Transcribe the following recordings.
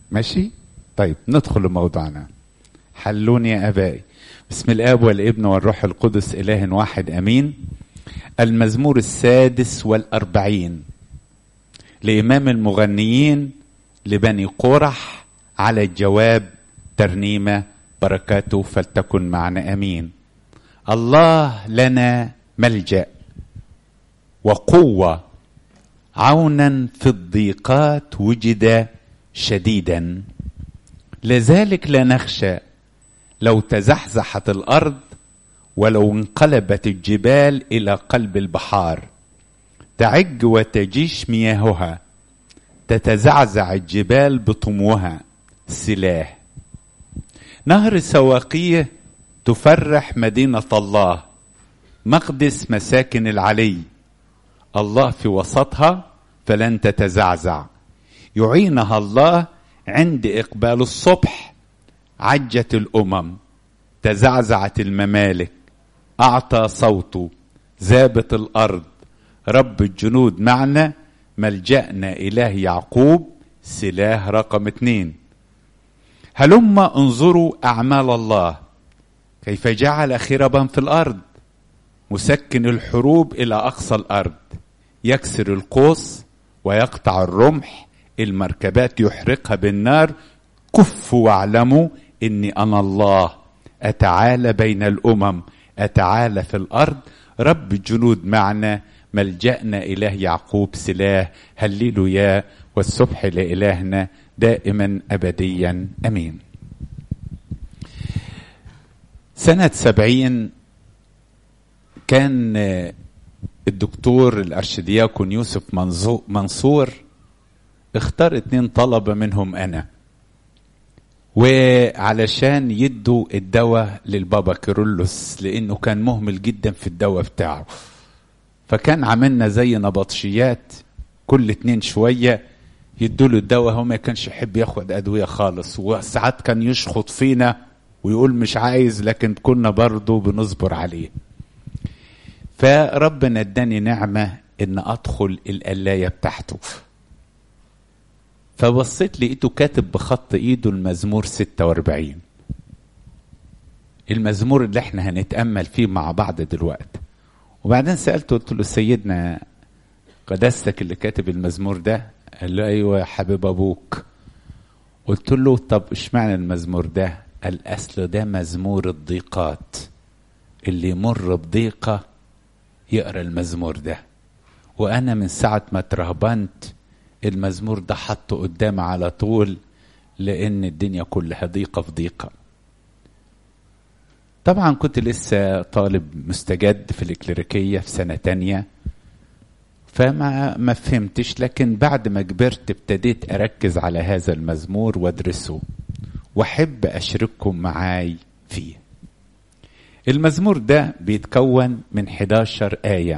ماشي طيب ندخل لموضوعنا حلوني يا ابائي بسم الاب والابن والروح القدس اله واحد امين المزمور السادس والاربعين لامام المغنيين لبني قرح على الجواب ترنيمه بركاته فلتكن معنا امين الله لنا ملجا وقوه عونا في الضيقات وجد شديدا لذلك لا نخشى لو تزحزحت الارض ولو انقلبت الجبال الى قلب البحار تعج وتجيش مياهها تتزعزع الجبال بطموها سلاح نهر سواقيه تفرح مدينه الله مقدس مساكن العلي الله في وسطها فلن تتزعزع يعينها الله عند اقبال الصبح عجت الامم تزعزعت الممالك اعطى صوته ذابت الارض رب الجنود معنا ملجأنا إله يعقوب سلاح رقم اتنين هلم انظروا أعمال الله كيف جعل خربا في الأرض مسكن الحروب إلى أقصى الأرض يكسر القوس ويقطع الرمح المركبات يحرقها بالنار كفوا واعلموا اني انا الله اتعالى بين الامم اتعالى في الارض رب الجنود معنا ملجأنا إله يعقوب سلاح هللوا يا والسبح لإلهنا دائما أبديا أمين سنة سبعين كان الدكتور الأرشدياكون يوسف منصور اختار اتنين طلبة منهم أنا وعلشان يدوا الدواء للبابا كيرلس لأنه كان مهمل جدا في الدواء بتاعه فكان عملنا زي نبطشيات كل اتنين شوية يدوله الدواء هو ما كانش يحب ياخد أدوية خالص وساعات كان يشخط فينا ويقول مش عايز لكن كنا برضه بنصبر عليه فربنا اداني نعمة ان ادخل القلاية بتاعته فبصيت لقيته كاتب بخط ايده المزمور 46 المزمور اللي احنا هنتأمل فيه مع بعض دلوقتي وبعدين سألته قلت له سيدنا قداستك اللي كاتب المزمور ده قال له ايوه يا حبيب ابوك قلت له طب اشمعنى المزمور ده قال اصل ده مزمور الضيقات اللي يمر بضيقه يقرا المزمور ده وانا من ساعه ما اترهبنت المزمور ده حطه قدامي على طول لان الدنيا كلها ضيقه في ضيقه طبعا كنت لسه طالب مستجد في الإكليريكية في سنة تانية فما ما فهمتش لكن بعد ما كبرت ابتديت أركز على هذا المزمور وأدرسه وأحب أشرككم معاي فيه المزمور ده بيتكون من 11 آية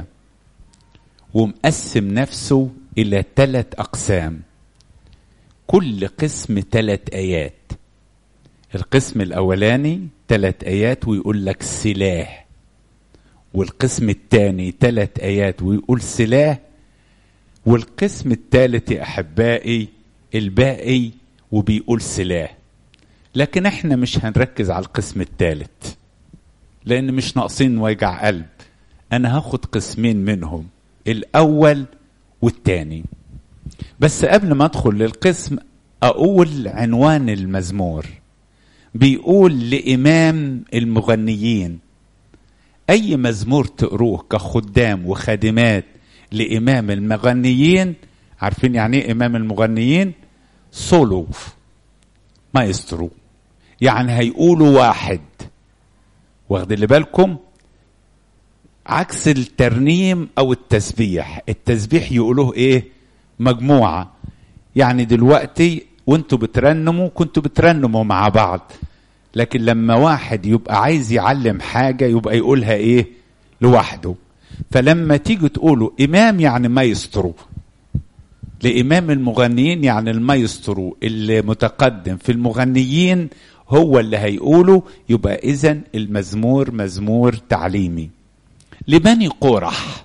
ومقسم نفسه إلى ثلاث أقسام كل قسم ثلاث آيات القسم الأولاني ثلاث آيات ويقول لك سلاح والقسم الثاني ثلاث آيات ويقول سلاح والقسم الثالث يا أحبائي الباقي وبيقول سلاح لكن احنا مش هنركز على القسم الثالث لأن مش ناقصين وجع قلب أنا هاخد قسمين منهم الأول والثاني بس قبل ما أدخل للقسم أقول عنوان المزمور بيقول لإمام المغنيين أي مزمور تقروه كخدام وخادمات لإمام المغنيين عارفين يعني إيه إمام المغنيين؟ سولو مايسترو يعني هيقولوا واحد واخد اللي بالكم عكس الترنيم او التسبيح التسبيح يقولوه ايه مجموعه يعني دلوقتي وانتوا بترنموا كنتوا بترنموا مع بعض لكن لما واحد يبقى عايز يعلم حاجه يبقى يقولها ايه لوحده فلما تيجوا تقولوا امام يعني مايسترو لامام المغنيين يعني المايسترو اللي متقدم في المغنيين هو اللي هيقوله يبقى اذا المزمور مزمور تعليمي لبني قرح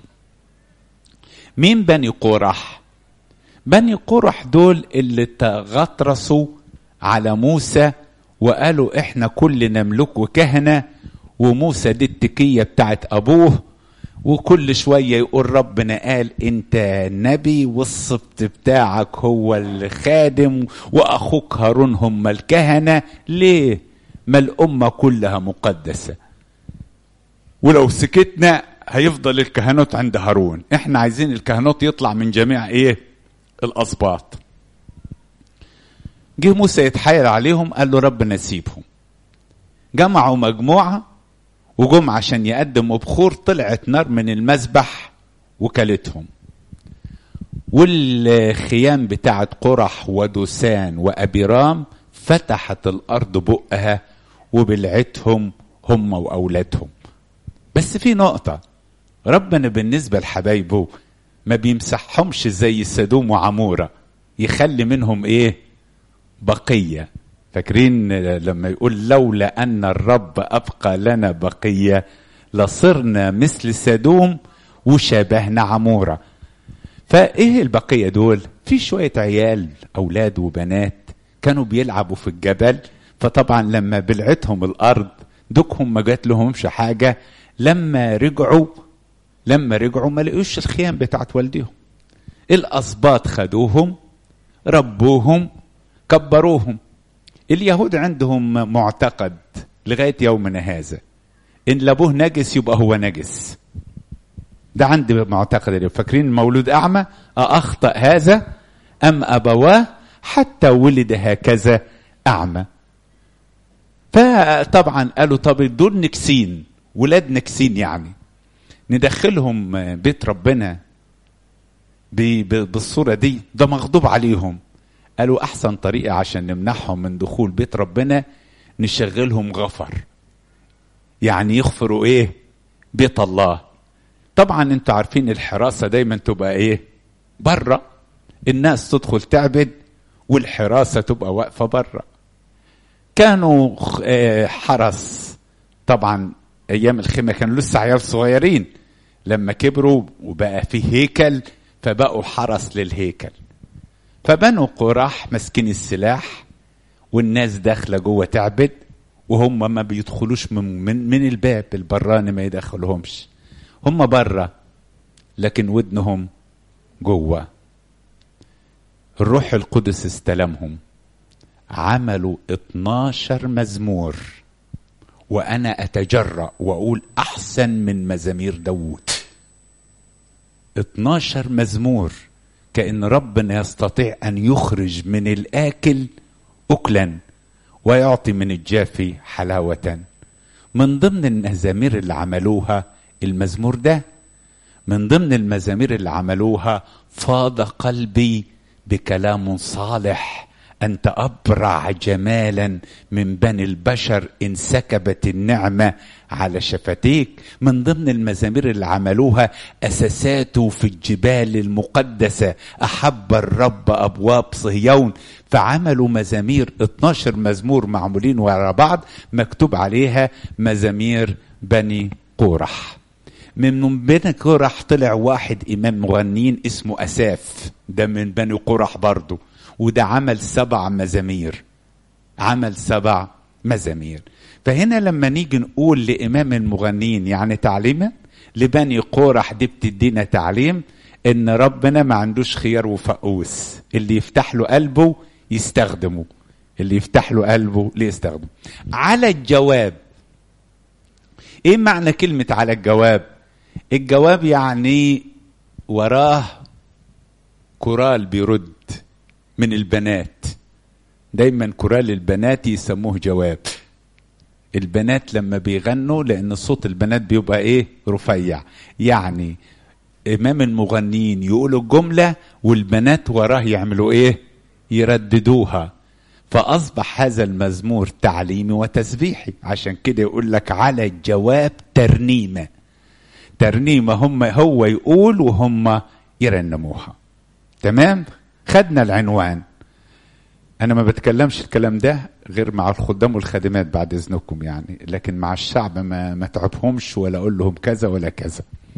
مين بني قرح بني قرح دول اللي تغطرسوا على موسى وقالوا احنا كلنا ملوك وكهنة وموسى دي التكية بتاعت ابوه وكل شوية يقول ربنا قال انت نبي والسبط بتاعك هو الخادم واخوك هارون هم الكهنة ليه ما الامة كلها مقدسة ولو سكتنا هيفضل الكهنوت عند هارون احنا عايزين الكهنوت يطلع من جميع ايه الاسباط جه موسى يتحايل عليهم قال له ربنا سيبهم جمعوا مجموعة وجم عشان يقدموا بخور طلعت نار من المذبح وكلتهم والخيام بتاعت قرح ودوسان وأبيرام فتحت الأرض بقها وبلعتهم هم وأولادهم بس في نقطة ربنا بالنسبة لحبايبه ما بيمسحهمش زي سدوم وعمورة يخلي منهم ايه بقية فاكرين لما يقول لولا أن الرب أبقى لنا بقية لصرنا مثل سدوم وشبهنا عمورة فإيه البقية دول في شوية عيال أولاد وبنات كانوا بيلعبوا في الجبل فطبعا لما بلعتهم الأرض دوكهم ما جات لهمش حاجة لما رجعوا لما رجعوا ما لقوش الخيام بتاعت والدهم الأسباط خدوهم ربوهم كبروهم اليهود عندهم معتقد لغاية يومنا هذا إن لابوه نجس يبقى هو نجس ده عندي معتقد فاكرين المولود أعمى أخطأ هذا أم أبواه حتى ولد هكذا أعمى فطبعا قالوا طب دول نكسين ولاد نكسين يعني ندخلهم بيت ربنا بالصورة دي ده مغضوب عليهم قالوا أحسن طريقة عشان نمنعهم من دخول بيت ربنا نشغلهم غفر يعني يغفروا إيه بيت الله طبعا انتوا عارفين الحراسة دايما تبقى إيه بره الناس تدخل تعبد والحراسة تبقى واقفة بره كانوا حرس طبعا ايام الخيمه كانوا لسه عيال صغيرين لما كبروا وبقى في هيكل فبقوا حرس للهيكل فبنوا قراح ماسكين السلاح والناس داخله جوه تعبد وهم ما بيدخلوش من, من, من الباب البراني ما يدخلهمش هم بره لكن ودنهم جوه الروح القدس استلمهم عملوا 12 مزمور وأنا أتجرأ وأقول أحسن من مزامير داوود 12 مزمور كأن ربنا يستطيع أن يخرج من الآكل أكلا ويعطي من الجافي حلاوة من ضمن المزامير اللي عملوها المزمور ده من ضمن المزامير اللي عملوها فاض قلبي بكلام صالح أنت أبرع جمالا من بني البشر انسكبت النعمة على شفتيك من ضمن المزامير اللي عملوها أساساته في الجبال المقدسة أحب الرب أبواب صهيون فعملوا مزامير 12 مزمور معمولين ورا بعض مكتوب عليها مزامير بني قورح من بني قورح طلع واحد إمام مغنين اسمه أساف ده من بني قورح برضه وده عمل سبع مزامير عمل سبع مزامير فهنا لما نيجي نقول لإمام المغنين يعني تعليما لبني قورح دي بتدينا تعليم إن ربنا ما عندوش خيار وفقوس اللي يفتح له قلبه يستخدمه اللي يفتح له قلبه ليستخدمه على الجواب ايه معنى كلمة على الجواب الجواب يعني وراه كورال بيرد من البنات دايما كورال البنات يسموه جواب البنات لما بيغنوا لان صوت البنات بيبقى ايه رفيع يعني امام المغنيين يقولوا الجمله والبنات وراه يعملوا ايه يرددوها فاصبح هذا المزمور تعليمي وتسبيحي عشان كده يقول لك على الجواب ترنيمه ترنيمه هم هو يقول وهم يرنموها تمام خدنا العنوان انا ما بتكلمش الكلام ده غير مع الخدام والخادمات بعد اذنكم يعني لكن مع الشعب ما ما تعبهمش ولا اقول لهم كذا ولا كذا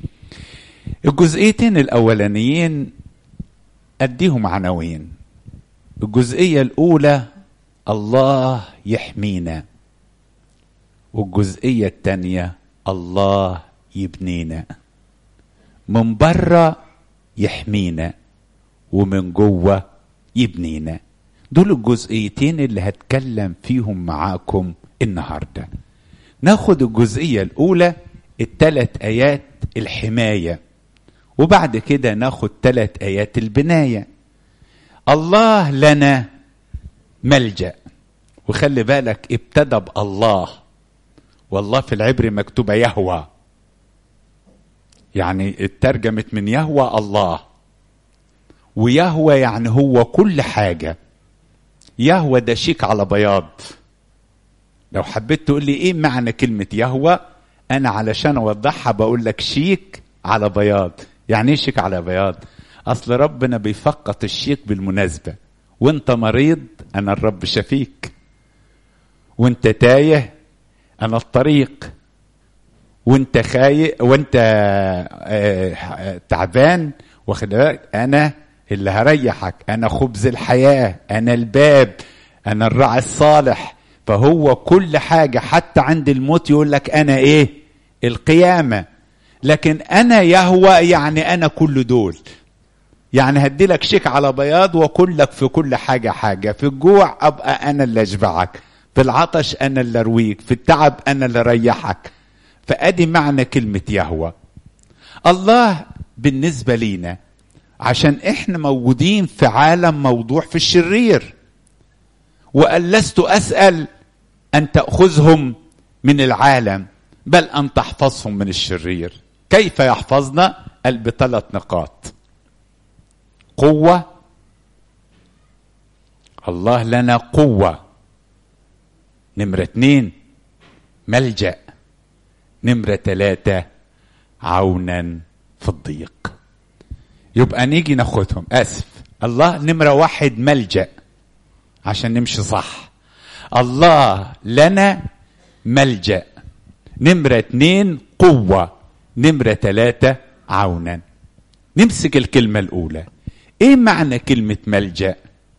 الجزئيتين الاولانيين اديهم عناوين الجزئيه الاولى الله يحمينا والجزئية التانية الله يبنينا من بره يحمينا ومن جوه يبنينا دول الجزئيتين اللي هتكلم فيهم معاكم النهارده ناخد الجزئيه الاولى الثلاث ايات الحمايه وبعد كده ناخد ثلاث ايات البنايه الله لنا ملجا وخلي بالك ابتدى بالله والله في العبري مكتوبه يهوى يعني اترجمت من يهوى الله ويهوى يعني هو كل حاجة يهوى ده شيك على بياض لو حبيت تقول لي ايه معنى كلمة يهوى انا علشان اوضحها بقول لك شيك على بياض يعني ايه شيك على بياض اصل ربنا بيفقط الشيك بالمناسبة وانت مريض انا الرب شفيك وانت تايه انا الطريق وانت خايق وانت اه تعبان واخد بالك انا اللي هريحك انا خبز الحياه انا الباب انا الراعي الصالح فهو كل حاجه حتى عند الموت يقول لك انا ايه القيامه لكن انا يهوى يعني انا كل دول يعني هدي لك شيك على بياض واكل لك في كل حاجه حاجه في الجوع ابقى انا اللي اشبعك في العطش انا اللي ارويك في التعب انا اللي اريحك فادي معنى كلمه يهوى الله بالنسبه لينا عشان احنا موجودين في عالم موضوع في الشرير وقال لست اسال ان تاخذهم من العالم بل ان تحفظهم من الشرير كيف يحفظنا قال بثلاث نقاط قوه الله لنا قوه نمره اتنين ملجأ نمرة ثلاثة عونا في الضيق يبقى نيجي ناخدهم اسف الله نمرة واحد ملجأ عشان نمشي صح الله لنا ملجأ نمرة اتنين قوة نمرة ثلاثة عونا نمسك الكلمة الأولى ايه معنى كلمة ملجأ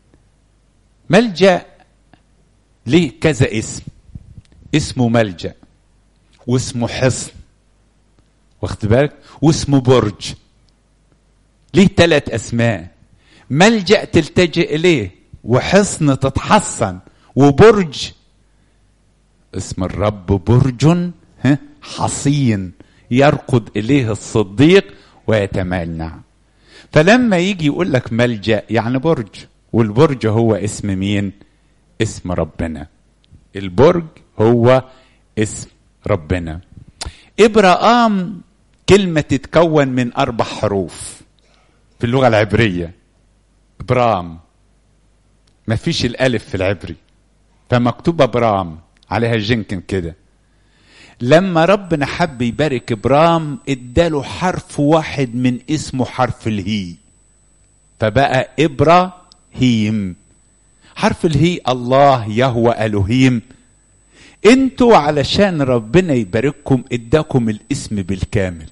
ملجأ ليه كذا اسم اسمه ملجأ واسمه حصن واخد بالك واسمه برج ليه ثلاث اسماء ملجا تلتجئ اليه وحصن تتحصن وبرج اسم الرب برج حصين يرقد اليه الصديق ويتمنع فلما يجي يقول لك ملجا يعني برج والبرج هو اسم مين اسم ربنا البرج هو اسم ربنا ابراام كلمه تتكون من اربع حروف في اللغه العبريه ابرام ما فيش الالف في العبري فمكتوبه ابرام عليها جنكن كده لما ربنا حب يبارك ابرام اداله حرف واحد من اسمه حرف الهي فبقى ابراهيم حرف الهي الله يهوى الوهيم انتوا علشان ربنا يبارككم اداكم الاسم بالكامل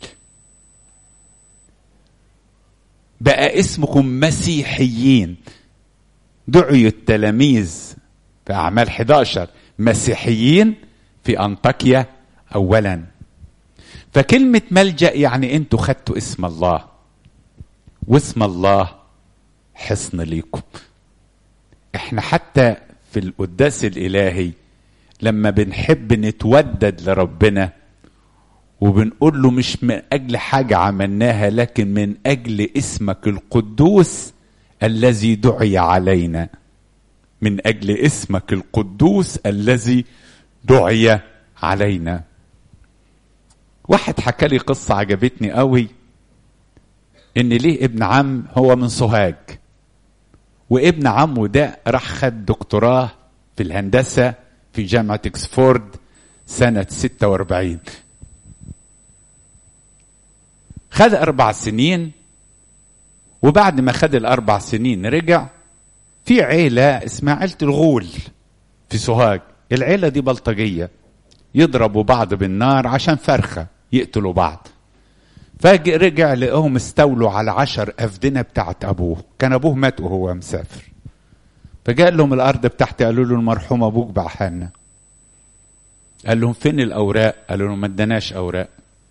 بقى اسمكم مسيحيين دعي التلاميذ في اعمال 11 مسيحيين في انطاكيا اولا فكلمة ملجأ يعني انتوا خدتوا اسم الله واسم الله حصن ليكم احنا حتى في القداس الالهي لما بنحب نتودد لربنا وبنقول له مش من اجل حاجه عملناها لكن من اجل اسمك القدوس الذي دعي علينا من اجل اسمك القدوس الذي دعي علينا واحد حكى لي قصه عجبتني قوي ان ليه ابن عم هو من سوهاج وابن عمه ده راح خد دكتوراه في الهندسه في جامعه اكسفورد سنه 46 خد أربع سنين وبعد ما خد الأربع سنين رجع في عيلة اسمها عيلة الغول في سوهاج العيلة دي بلطجية يضربوا بعض بالنار عشان فرخة يقتلوا بعض فاجئ رجع لقاهم استولوا على عشر أفدنة بتاعت أبوه كان أبوه مات وهو مسافر فجاء لهم الارض بتاعتي قالوا له المرحوم ابوك باعها لنا قال لهم فين الاوراق قالوا له ما اداناش اوراق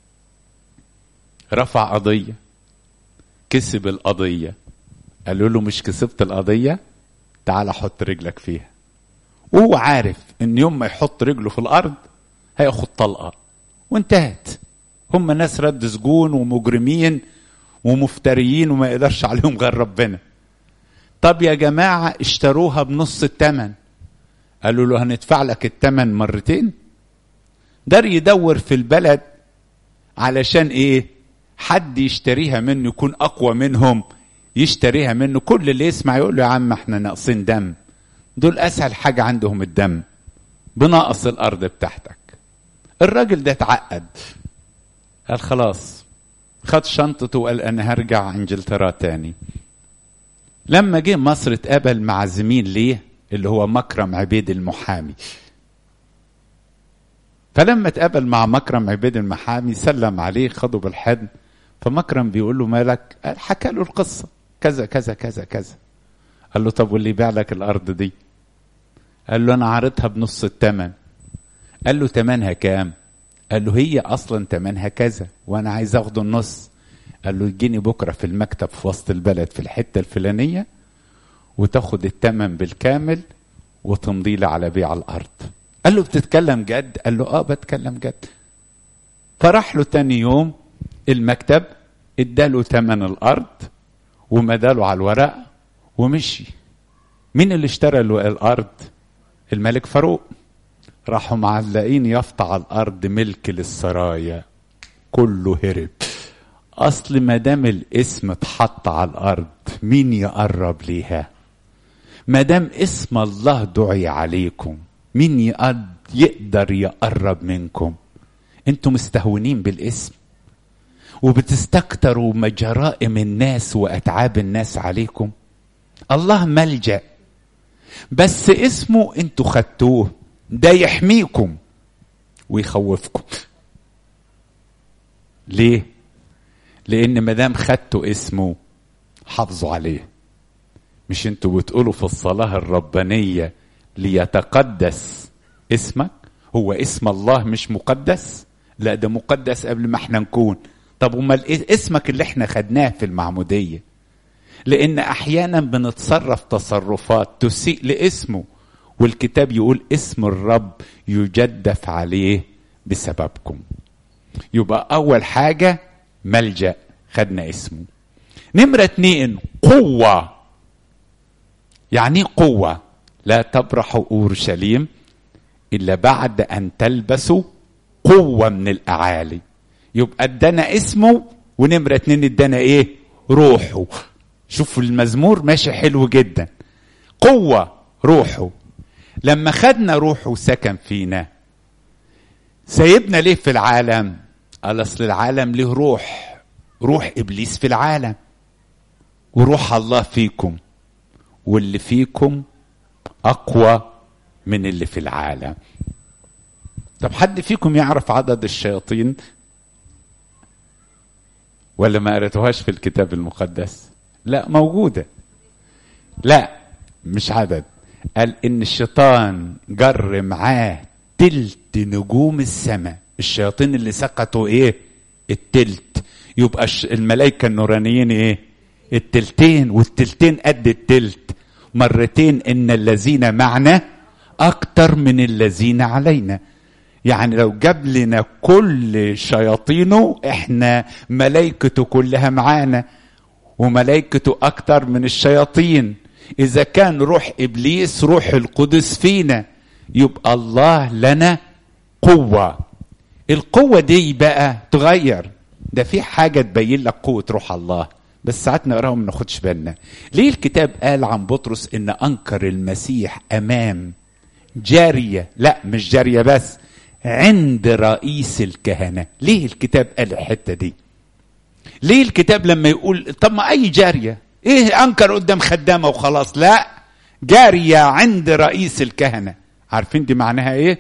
رفع قضيه كسب القضيه قالوا له مش كسبت القضيه تعال حط رجلك فيها وهو عارف ان يوم ما يحط رجله في الارض هياخد طلقه وانتهت هم ناس رد سجون ومجرمين ومفتريين وما يقدرش عليهم غير ربنا طب يا جماعة اشتروها بنص التمن قالوا له هندفع لك التمن مرتين دار يدور في البلد علشان ايه حد يشتريها منه يكون اقوى منهم يشتريها منه كل اللي يسمع يقول له يا عم احنا ناقصين دم دول اسهل حاجة عندهم الدم بنقص الارض بتاعتك الراجل ده اتعقد قال خلاص خد شنطته وقال انا هرجع انجلترا تاني لما جه مصر اتقابل مع زميل ليه اللي هو مكرم عبيد المحامي فلما اتقابل مع مكرم عبيد المحامي سلم عليه خده بالحضن فمكرم بيقول له مالك قال حكى له القصة كذا كذا كذا كذا قال له طب واللي يبيع لك الأرض دي قال له أنا عارضها بنص الثمن قال له تمنها كام قال له هي أصلا تمنها كذا وأنا عايز أخده النص قال له يجيني بكرة في المكتب في وسط البلد في الحتة الفلانية وتاخد التمن بالكامل وتمضي لي على بيع الأرض قال له بتتكلم جد قال له اه بتكلم جد فراح له تاني يوم المكتب اداله تمن الأرض ومداله على الورق ومشي مين اللي اشترى الأرض الملك فاروق راحوا معلقين يافطة على الأرض ملك للسرايا كله هرب اصل ما دام الاسم اتحط على الارض مين يقرب ليها ما دام اسم الله دعي عليكم مين يقدر يقرب منكم انتم مستهونين بالاسم وبتستكتروا جرائم الناس واتعاب الناس عليكم الله ملجا بس اسمه انتوا خدتوه ده يحميكم ويخوفكم ليه لان ما دام خدتوا اسمه حافظوا عليه مش انتوا بتقولوا في الصلاه الربانيه ليتقدس اسمك هو اسم الله مش مقدس لا ده مقدس قبل ما احنا نكون طب امال اسمك اللي احنا خدناه في المعموديه لان احيانا بنتصرف تصرفات تسيء لاسمه والكتاب يقول اسم الرب يجدف عليه بسببكم يبقى اول حاجه ملجا خدنا اسمه نمرة اتنين قوة يعني ايه قوة لا تبرحوا أورشليم إلا بعد أن تلبسوا قوة من الأعالي يبقى ادانا اسمه ونمرة اتنين ادانا ايه روحه شوفوا المزمور ماشي حلو جدا قوة روحه لما خدنا روحه وسكن فينا سيبنا ليه في العالم قال اصل العالم له روح روح ابليس في العالم وروح الله فيكم واللي فيكم اقوى من اللي في العالم طب حد فيكم يعرف عدد الشياطين ولا ما قريتوهاش في الكتاب المقدس لا موجوده لا مش عدد قال ان الشيطان جر معاه تلت نجوم السماء الشياطين اللي سقطوا ايه التلت يبقى الملائكه النورانيين ايه التلتين والتلتين قد التلت مرتين ان الذين معنا اكتر من الذين علينا يعني لو جاب لنا كل شياطينه احنا ملائكته كلها معانا وملائكته اكتر من الشياطين اذا كان روح ابليس روح القدس فينا يبقى الله لنا قوه القوه دي بقى تغير ده في حاجه تبين لك قوه روح الله بس ساعات نقراها وما ناخدش بالنا ليه الكتاب قال عن بطرس ان انكر المسيح امام جاريه لا مش جاريه بس عند رئيس الكهنه ليه الكتاب قال الحته دي ليه الكتاب لما يقول طب ما اي جاريه ايه انكر قدام خدامه وخلاص لا جاريه عند رئيس الكهنه عارفين دي معناها ايه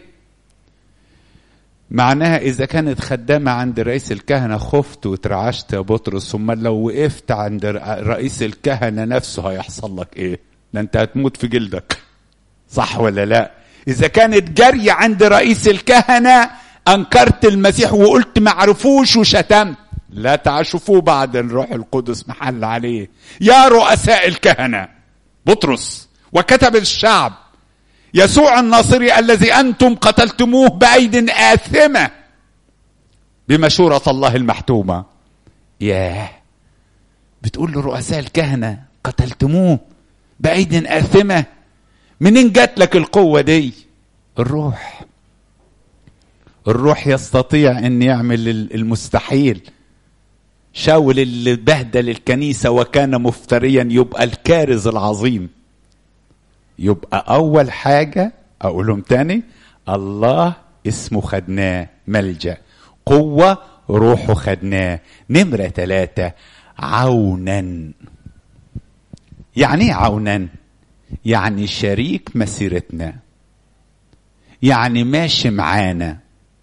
معناها اذا كانت خدامه عند رئيس الكهنه خفت واترعشت يا بطرس ثم لو وقفت عند رئيس الكهنه نفسه هيحصل لك ايه ده انت هتموت في جلدك صح ولا لا اذا كانت جري عند رئيس الكهنه انكرت المسيح وقلت ما عرفوش وشتمت لا تعشفوه بعد الروح القدس محل عليه يا رؤساء الكهنه بطرس وكتب الشعب يسوع الناصري الذي انتم قتلتموه بايد اثمه بمشوره الله المحتومه ياه بتقول لرؤساء الكهنه قتلتموه بايد اثمه منين جات لك القوه دي الروح الروح يستطيع ان يعمل المستحيل شاول اللي بهدل الكنيسه وكان مفتريا يبقى الكارز العظيم يبقى اول حاجه اقولهم تاني الله اسمه خدناه ملجا قوه روحه خدناه نمره ثلاثه عونا يعني ايه عونا يعني شريك مسيرتنا يعني ماشي معانا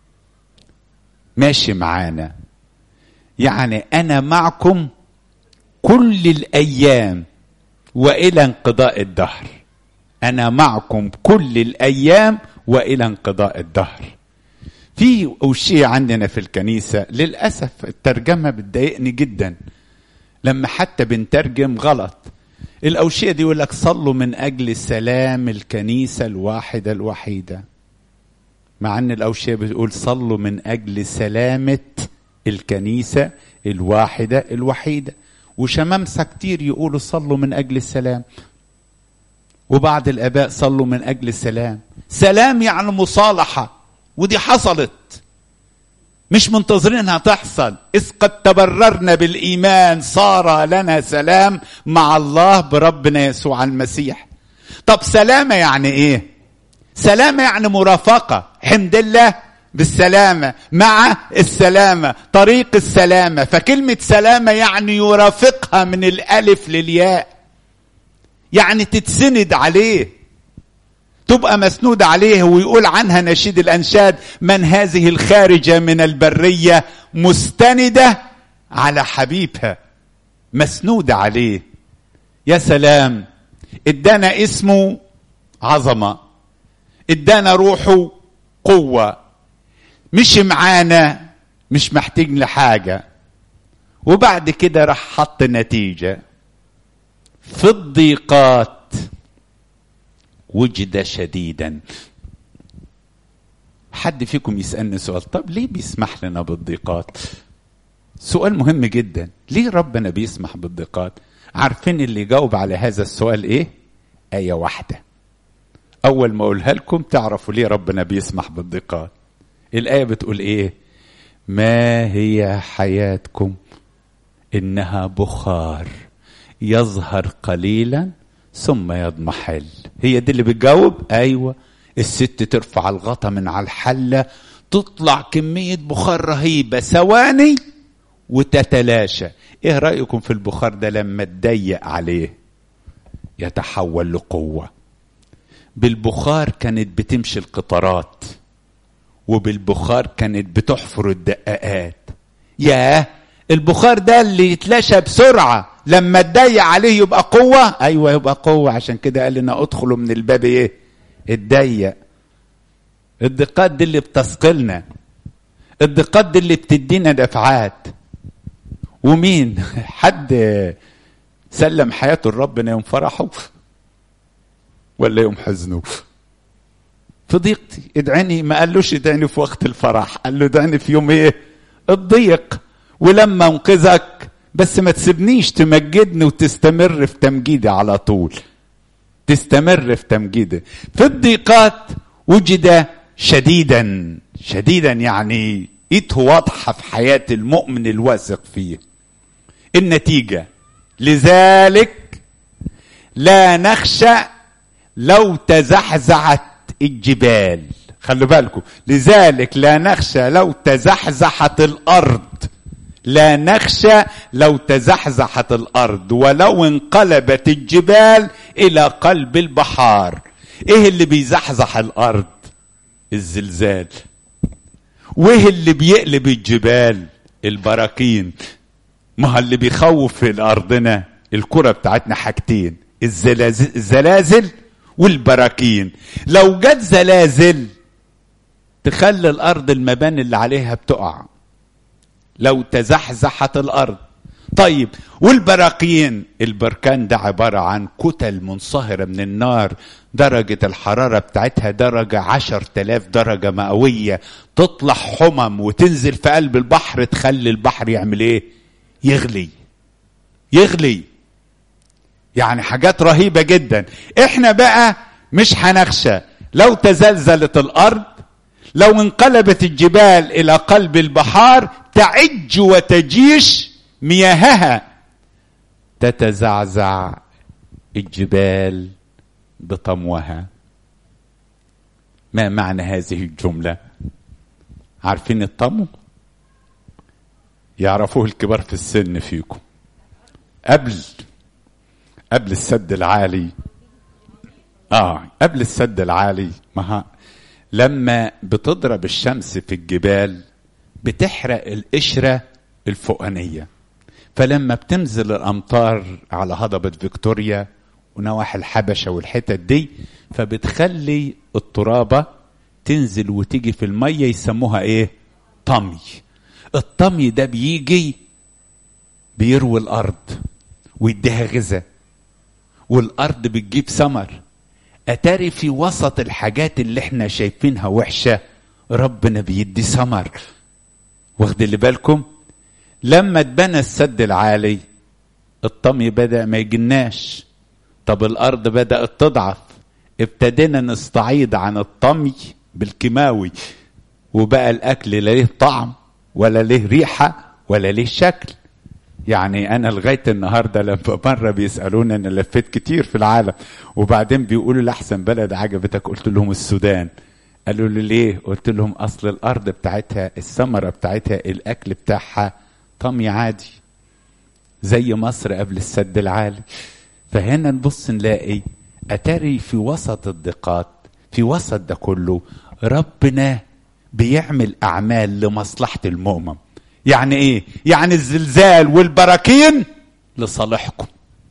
ماشي معانا يعني انا معكم كل الايام والى انقضاء الدهر انا معكم كل الايام والى انقضاء الدهر في أوشية عندنا في الكنيسة للأسف الترجمة بتضايقني جدا لما حتى بنترجم غلط الأوشية دي يقول لك صلوا من أجل سلام الكنيسة الواحدة الوحيدة مع أن الأوشية بتقول صلوا من أجل سلامة الكنيسة الواحدة الوحيدة وشمامسة كتير يقولوا صلوا من أجل السلام وبعض الآباء صلوا من أجل السلام سلام يعني مصالحة ودي حصلت مش منتظرينها تحصل إذ قد تبررنا بالإيمان صار لنا سلام مع الله بربنا يسوع المسيح طب سلامة يعني إيه سلامة يعني مرافقة حمد الله بالسلامة مع السلامة طريق السلامة فكلمة سلامة يعني يرافقها من الألف للياء يعني تتسند عليه تبقى مسنود عليه ويقول عنها نشيد الأنشاد من هذه الخارجة من البرية مستندة على حبيبها مسنودة عليه يا سلام ادانا اسمه عظمة ادانا روحه قوة مش معانا مش محتاج لحاجة وبعد كده راح حط نتيجة في الضيقات وجد شديدا حد فيكم يسألني سؤال طب ليه بيسمح لنا بالضيقات سؤال مهم جدا ليه ربنا بيسمح بالضيقات عارفين اللي يجاوب على هذا السؤال ايه آية واحدة أول ما أقولها لكم تعرفوا ليه ربنا بيسمح بالضيقات الآية بتقول إيه ما هي حياتكم إنها بخار يظهر قليلا ثم يضمحل هي دي اللي بتجاوب ايوه الست ترفع الغطا من على الحله تطلع كميه بخار رهيبه ثواني وتتلاشى ايه رايكم في البخار ده لما تضيق عليه يتحول لقوه بالبخار كانت بتمشي القطارات وبالبخار كانت بتحفر الدقاقات ياه البخار ده اللي يتلاشى بسرعه لما تضيق عليه يبقى قوة أيوة يبقى قوة عشان كده قال لنا ادخلوا من الباب إيه الضيق الدقات دي اللي بتثقلنا الدقات دي اللي بتدينا دفعات ومين حد سلم حياته لربنا يوم فرحه ولا يوم حزنه في ضيقتي ادعيني ما قالوش ادعيني في وقت الفرح قال له ادعيني في يوم ايه الضيق ولما انقذك بس ما تسيبنيش تمجدني وتستمر في تمجيدي على طول تستمر في تمجيدي في الضيقات وجد شديدا شديدا يعني ايده واضحة في حياة المؤمن الواثق فيه النتيجة لذلك لا نخشى لو تزحزحت الجبال خلوا بالكم لذلك لا نخشى لو تزحزحت الارض لا نخشى لو تزحزحت الارض ولو انقلبت الجبال الى قلب البحار ايه اللي بيزحزح الارض الزلزال وايه اللي بيقلب الجبال البراكين ما اللي بيخوف في ارضنا الكرة بتاعتنا حاجتين الزلازل, الزلازل والبراكين لو جت زلازل تخلي الارض المباني اللي عليها بتقع لو تزحزحت الارض طيب والبراكين البركان ده عبارة عن كتل منصهرة من النار درجة الحرارة بتاعتها درجة عشر تلاف درجة مئوية تطلع حمم وتنزل في قلب البحر تخلي البحر يعمل ايه يغلي يغلي يعني حاجات رهيبة جدا احنا بقى مش هنخشى لو تزلزلت الارض لو انقلبت الجبال الى قلب البحار تعج وتجيش مياهها تتزعزع الجبال بطموها ما معنى هذه الجملة عارفين الطمو يعرفوه الكبار في السن فيكم قبل قبل السد العالي اه قبل السد العالي ما لما بتضرب الشمس في الجبال بتحرق القشرة الفوقانية فلما بتنزل الأمطار على هضبة فيكتوريا ونواحي الحبشة والحتت دي فبتخلي الترابة تنزل وتيجي في المية يسموها ايه طمي الطمي ده بيجي بيروي الأرض ويديها غذاء والأرض بتجيب ثمر أتاري في وسط الحاجات اللي احنا شايفينها وحشة ربنا بيدي ثمر واخد اللي بالكم لما اتبنى السد العالي الطمي بدأ ما يجناش طب الأرض بدأت تضعف ابتدينا نستعيد عن الطمي بالكيماوي وبقى الأكل لا ليه طعم ولا ليه ريحة ولا ليه شكل يعني انا لغايه النهارده لما مره بيسالوني انا لفيت كتير في العالم وبعدين بيقولوا لي احسن بلد عجبتك قلت لهم السودان قالوا لي ليه قلت لهم اصل الارض بتاعتها الثمره بتاعتها الاكل بتاعها طمي عادي زي مصر قبل السد العالي فهنا نبص نلاقي اتاري في وسط الضيقات في وسط ده كله ربنا بيعمل اعمال لمصلحه المؤمن يعني ايه يعني الزلزال والبراكين لصالحكم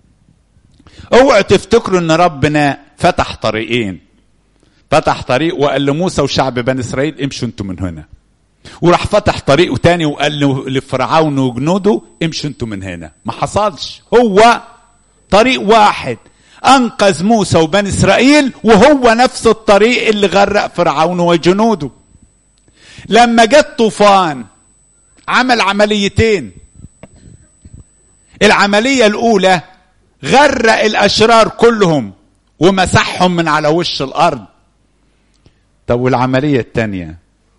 اوعوا تفتكروا ان ربنا فتح طريقين فتح طريق وقال لموسى وشعب بني اسرائيل امشوا انتوا من هنا وراح فتح طريقه تاني وقال لفرعون وجنوده امشوا انتوا من هنا ما حصلش هو طريق واحد انقذ موسى وبني اسرائيل وهو نفس الطريق اللي غرق فرعون وجنوده لما جت طوفان عمل عمليتين العمليه الاولى غرق الاشرار كلهم ومسحهم من على وش الارض طب والعمليه الثانيه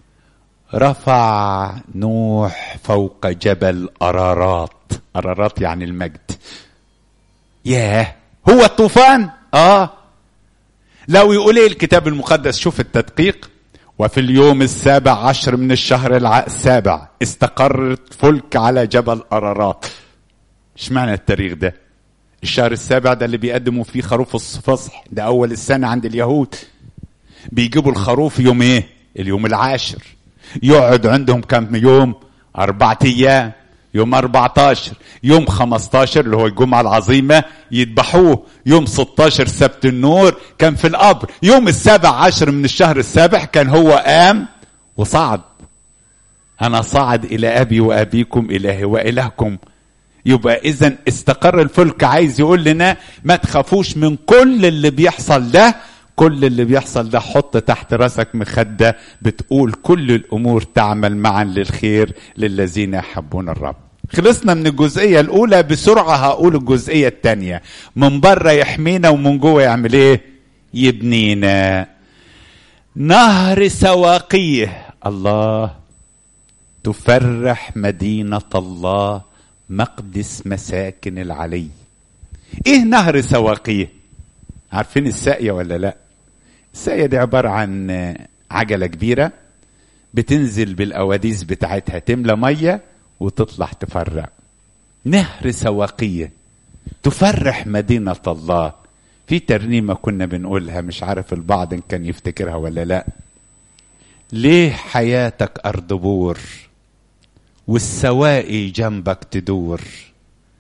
رفع نوح فوق جبل ارارات ارارات يعني المجد ياه هو الطوفان اه لو يقول ايه الكتاب المقدس شوف التدقيق وفي اليوم السابع عشر من الشهر السابع استقرت فلك على جبل أرارات ايش معنى التاريخ ده الشهر السابع ده اللي بيقدموا فيه خروف الفصح ده أول السنة عند اليهود بيجيبوا الخروف يوم ايه اليوم العاشر يقعد عندهم كم يوم أربعة أيام يوم 14 يوم 15 اللي هو الجمعة العظيمة يذبحوه يوم 16 سبت النور كان في القبر يوم السابع عشر من الشهر السابع كان هو قام وصعد أنا صعد إلى أبي وأبيكم إلهي وإلهكم يبقى إذا استقر الفلك عايز يقول لنا ما تخافوش من كل اللي بيحصل ده كل اللي بيحصل ده حط تحت راسك مخدة بتقول كل الأمور تعمل معا للخير للذين يحبون الرب خلصنا من الجزئية الأولى بسرعة هقول الجزئية الثانية من بره يحمينا ومن جوه يعمل إيه؟ يبنينا نهر سواقيه الله تفرح مدينة الله مقدس مساكن العلي ايه نهر سواقيه عارفين الساقية ولا لا الساقية دي عبارة عن عجلة كبيرة بتنزل بالأواديس بتاعتها تملى مية وتطلع تفرع نهر سواقية تفرح مدينة الله في ترنيمة كنا بنقولها مش عارف البعض إن كان يفتكرها ولا لا ليه حياتك أرض بور والسواقي جنبك تدور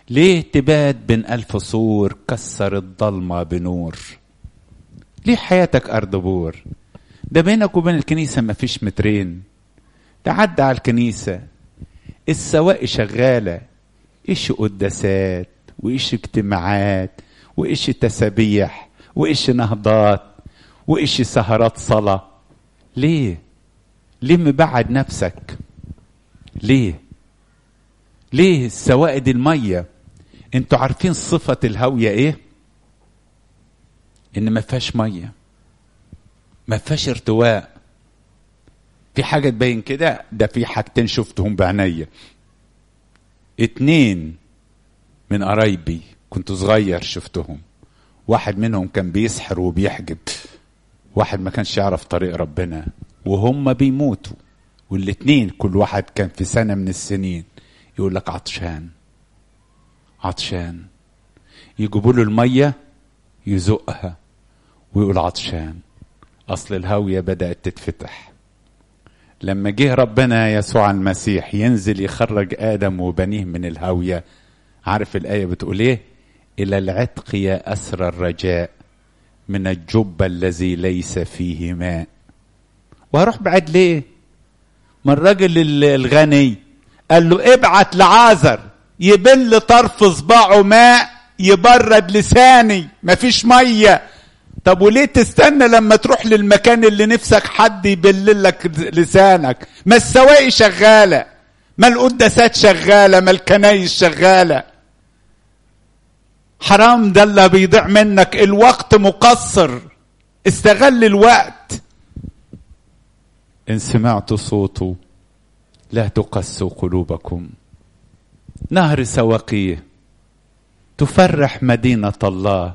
ليه تبات بين ألف سور كسر الضلمة بنور ليه حياتك أرض بور ده بينك وبين الكنيسة مفيش مترين تعدى على الكنيسة السواق شغالة إيش قداسات وإيش اجتماعات وإيش تسابيح وإيش نهضات وإيش سهرات صلاة ليه ليه مبعد نفسك ليه ليه السوائد المية انتوا عارفين صفة الهاوية ايه ان ما فيهاش مية ما فيهاش ارتواء في حاجة تبين كده ده في حاجتين شفتهم بعينيا اتنين من قرايبي كنت صغير شفتهم واحد منهم كان بيسحر وبيحجب واحد ما كانش يعرف طريق ربنا وهم بيموتوا والاتنين كل واحد كان في سنة من السنين يقول لك عطشان عطشان يجيبوا له المية يزقها ويقول عطشان أصل الهاوية بدأت تتفتح لما جه ربنا يسوع المسيح ينزل يخرج آدم وبنيه من الهاوية عارف الآية بتقول إيه إلى العتق يا أسر الرجاء من الجب الذي ليس فيه ماء وهروح بعد ليه ما الراجل الغني قال له ابعت لعازر يبل طرف صباعه ماء يبرد لساني مفيش ميه طب وليه تستنى لما تروح للمكان اللي نفسك حد يبل لك لسانك ما السواقي شغاله ما القداسات شغاله ما الكنايس شغاله حرام ده اللي بيضيع منك الوقت مقصر استغل الوقت ان سمعت صوته لا تقسوا قلوبكم نهر سواقيه تفرح مدينة الله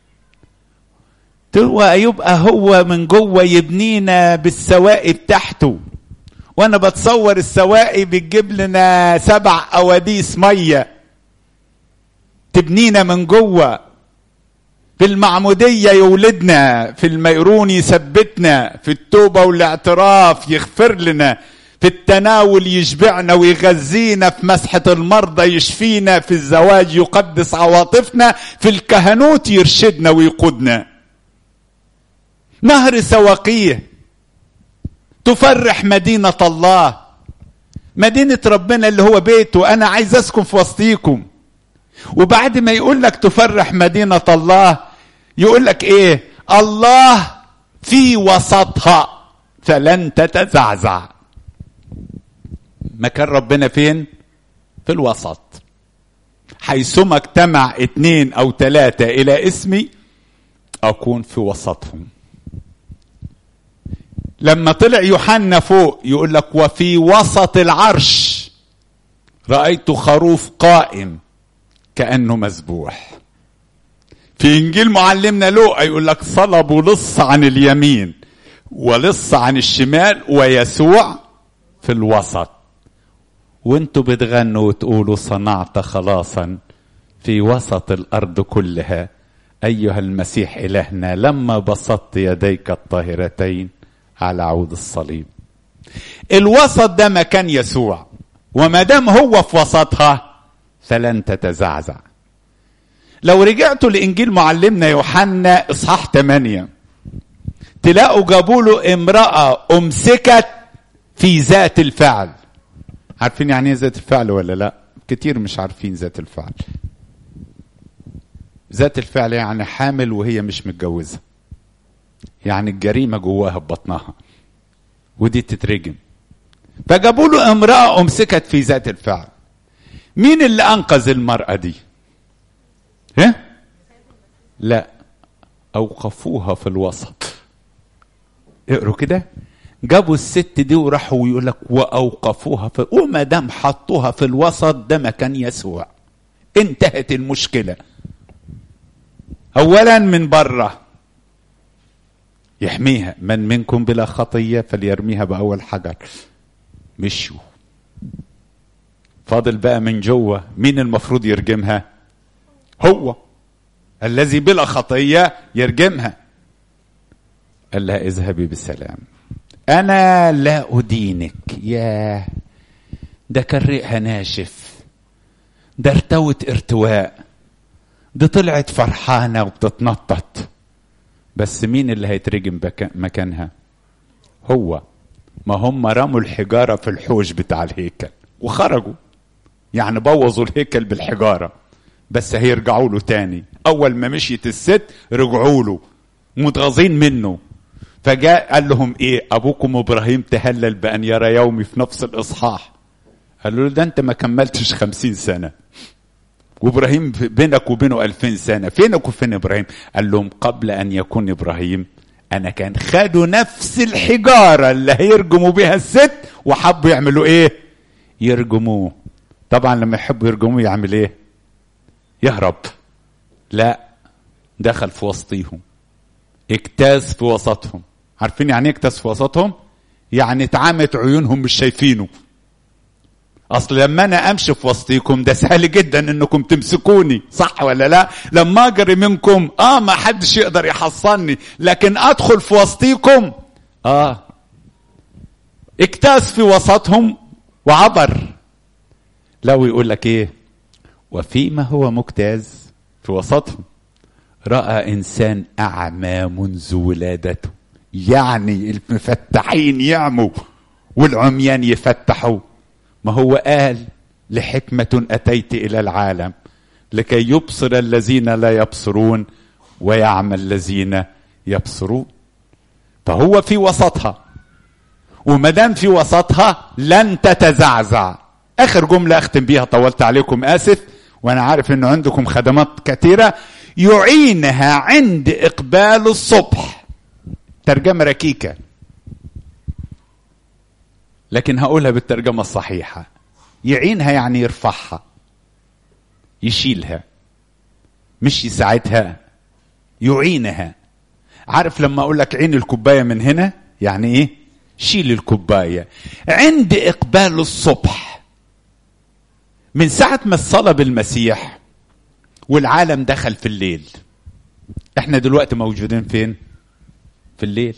يبقى هو من جوه يبنينا بالسواقي بتاعته وانا بتصور السواقي بتجيب لنا سبع اوديس ميه تبنينا من جوه في المعموديه يولدنا في الميرون يثبتنا في التوبه والاعتراف يغفر لنا في التناول يشبعنا ويغذينا في مسحة المرضى يشفينا في الزواج يقدس عواطفنا في الكهنوت يرشدنا ويقودنا نهر سواقيه تفرح مدينة الله مدينة ربنا اللي هو بيته أنا عايز أسكن في وسطيكم وبعد ما يقول لك تفرح مدينة الله يقول لك إيه الله في وسطها فلن تتزعزع مكان ربنا فين في الوسط حيثما اجتمع اتنين او تلاتة الى اسمي اكون في وسطهم لما طلع يوحنا فوق يقول لك وفي وسط العرش رأيت خروف قائم كأنه مذبوح في إنجيل معلمنا لوقا يقول لك صلبوا لص عن اليمين ولص عن الشمال ويسوع في الوسط وانتوا بتغنوا وتقولوا صنعت خلاصا في وسط الارض كلها ايها المسيح الهنا لما بسطت يديك الطاهرتين على عود الصليب الوسط ده مكان يسوع وما دام هو في وسطها فلن تتزعزع لو رجعتوا لانجيل معلمنا يوحنا اصحاح 8 تلاقوا جابوا له امراه امسكت في ذات الفعل عارفين يعني ايه ذات الفعل ولا لا كتير مش عارفين ذات الفعل ذات الفعل يعني حامل وهي مش متجوزه يعني الجريمه جواها ببطنها ودي تترجم فجابوا له امراه امسكت في ذات الفعل مين اللي انقذ المراه دي ها لا اوقفوها في الوسط اقروا كده جابوا الست دي وراحوا يقول لك واوقفوها في وما دام حطوها في الوسط ده مكان يسوع انتهت المشكله اولا من بره يحميها من منكم بلا خطيه فليرميها باول حجر مشوا فاضل بقى من جوه مين المفروض يرجمها هو الذي بلا خطيه يرجمها قال لها اذهبي بسلام انا لا ادينك ياه ده كان ريقها ناشف ده ارتوت ارتواء دي طلعت فرحانة وبتتنطط بس مين اللي هيترجم مكانها هو ما هم رموا الحجارة في الحوش بتاع الهيكل وخرجوا يعني بوظوا الهيكل بالحجارة بس هيرجعوا له تاني أول ما مشيت الست رجعوا له متغاظين منه فجاء قال لهم ايه ابوكم ابراهيم تهلل بان يرى يومي في نفس الاصحاح قالوا له ده انت ما كملتش خمسين سنه وابراهيم بينك وبينه ألفين سنه فينك وفين ابراهيم قال لهم قبل ان يكون ابراهيم انا كان خدوا نفس الحجاره اللي هيرجموا بها الست وحبوا يعملوا ايه يرجموه طبعا لما يحبوا يرجموه يعمل ايه يهرب لا دخل في وسطيهم اجتاز في وسطهم عارفين يعني ايه اجتاز في وسطهم يعني اتعامت عيونهم مش شايفينه اصل لما انا امشي في وسطيكم ده سهل جدا انكم تمسكوني صح ولا لا لما اجري منكم اه ما حدش يقدر يحصلني لكن ادخل في وسطيكم اه اجتاز في وسطهم وعبر لو يقول لك ايه وفيما هو مجتاز في وسطهم راى انسان اعمى منذ ولادته يعني المفتحين يعموا والعميان يفتحوا ما هو قال لحكمة أتيت إلى العالم لكي يبصر الذين لا يبصرون ويعمى الذين يبصرون فهو في وسطها وما دام في وسطها لن تتزعزع اخر جمله اختم بيها طولت عليكم اسف وانا عارف انه عندكم خدمات كثيره يعينها عند اقبال الصبح ترجمه ركيكه لكن هقولها بالترجمة الصحيحة يعينها يعني يرفعها يشيلها مش يساعدها يعينها عارف لما اقول لك عين الكوباية من هنا يعني ايه شيل الكوباية عند اقبال الصبح من ساعة ما الصلاة بالمسيح والعالم دخل في الليل احنا دلوقتي موجودين فين في الليل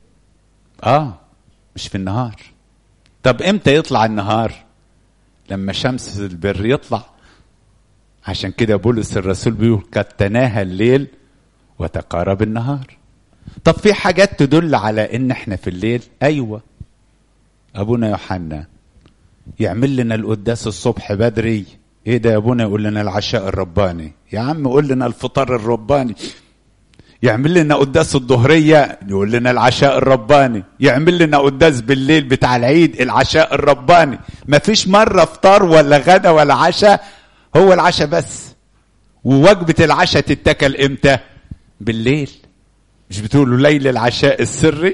اه مش في النهار طب امتى يطلع النهار لما شمس البر يطلع عشان كده بولس الرسول بيقول قد تناهى الليل وتقارب النهار طب في حاجات تدل على ان احنا في الليل ايوه ابونا يوحنا يعمل لنا القداس الصبح بدري ايه ده يا ابونا يقول لنا العشاء الرباني يا عم قول لنا الفطار الرباني يعمل لنا قداس الظهرية يقول لنا العشاء الرباني يعمل لنا قداس بالليل بتاع العيد العشاء الرباني ما فيش مرة فطار ولا غدا ولا عشاء هو العشاء بس ووجبة العشاء تتكل امتى بالليل مش بتقولوا ليل العشاء السري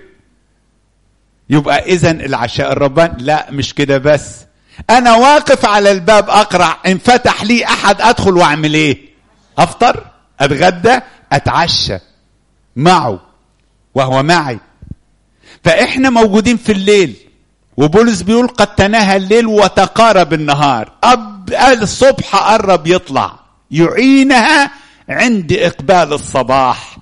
يبقى اذا العشاء الرباني لا مش كده بس انا واقف على الباب اقرع ان فتح لي احد ادخل واعمل ايه افطر اتغدى اتعشى معه وهو معي فاحنا موجودين في الليل وبولس بيقول قد تناهى الليل وتقارب النهار أب الصبح قرب يطلع يعينها عند اقبال الصباح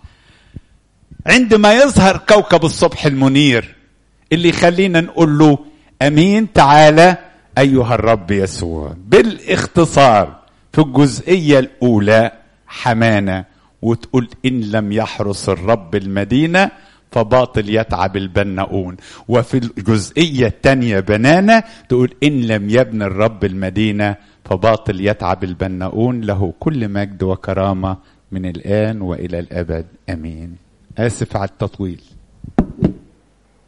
عندما يظهر كوكب الصبح المنير اللي يخلينا نقول له امين تعالى ايها الرب يسوع بالاختصار في الجزئيه الاولى حمانه وتقول إن لم يحرس الرب المدينة فباطل يتعب البناؤون وفي الجزئية الثانية بنانة تقول إن لم يبني الرب المدينة فباطل يتعب البناؤون له كل مجد وكرامة من الآن وإلى الأبد أمين آسف على التطويل